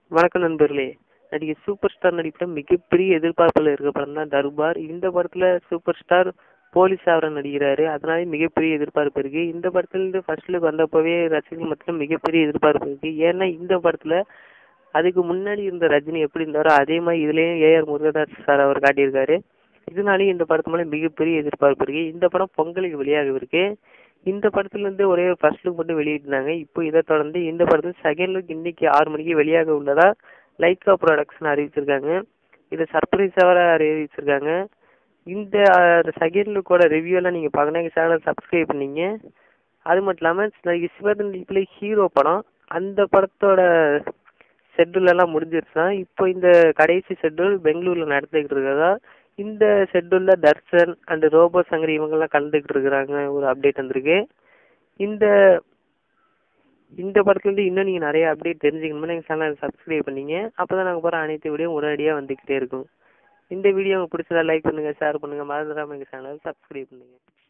வணக்கம் நண்பர்களே நடிகர் சூப்பர் ஸ்டார் நடிப்பில் மிகப்பெரிய எதிர்பார்ப்பில் இருக்க படம் தான் தர்பார் இந்த படத்துல சூப்பர் ஸ்டார் போலீஸ் ஆவர நடிக்கிறாரு அதனால மிகப்பெரிய எதிர்பார்ப்பு இருக்கு இந்த படத்துல இருந்து ஃபர்ஸ்ட் லுக் வந்தப்பவே ரசிகர்கள் மத்தியில் மிகப்பெரிய எதிர்பார்ப்பு இருக்கு ஏன்னா இந்த படத்துல அதுக்கு முன்னாடி இருந்த ரஜினி எப்படி இருந்தாரோ அதே மாதிரி இதுலயும் ஏஆர் முருகதாஸ் சார் அவர் காட்டியிருக்காரு இதனாலேயும் இந்த படத்து மேல மிகப்பெரிய எதிர்பார்ப்பு இருக்கு இந்த படம் பொங்கலுக்கு வெளியாக இருக்கு இந்த படத்துல இருந்து ஒரே ஒரு ஃபர்ஸ்ட் லுக் மட்டும் வெளியிட்டிருந்தாங்க இப்போ இதை தொடர்ந்து இந்த படத்துல செகண்ட் லுக் இன்னைக்கு ஆறு மணிக்கு வெளியாக உள்ளதா லைக்கா ப்ரொடக்ஷன் அறிவிச்சிருக்காங்க இதை சர்ப்ரைஸாக அறிவிச்சிருக்காங்க இந்த செகண்ட் லுக்கோட ரிவ்யூ எல்லாம் நீங்க பார்க்கணும் எங்க சேனலை சப்ஸ்கிரைப் பண்ணீங்க அது மட்டும் இல்லாம சிவதன் நடிப்பில் ஹீரோ படம் அந்த படத்தோட ஷெட்யூல் எல்லாம் முடிஞ்சிருச்சா இப்போ இந்த கடைசி ஷெட்யூல் பெங்களூர்ல நடத்திக்கிட்டு இருக்கிறதா இந்த ஷெட்யூல்ல தர்ஷன் அண்ட் ரோபோ சங்கர் இவங்கெல்லாம் கலந்துக்கிட்டு இருக்கிறாங்க ஒரு அப்டேட் வந்திருக்கு இந்த இந்த படத்துல இருந்து இன்னும் நீங்க நிறைய அப்டேட் தெரிஞ்சுக்கணும்னா எங்க சேனலை சப்ஸ்கிரைப் பண்ணீங்க அப்பதான் நாங்க போற அனைத்து வீடியோ உடனடியா வந்துகிட்டே இருக்கும் இந்த வீடியோ உங்களுக்கு பிடிச்சதா லைக் பண்ணுங்க ஷேர் பண்ணுங்க மறந்துடாம எங்க சேனலை சப்ஸ்கிரைப் பண்ணுங்க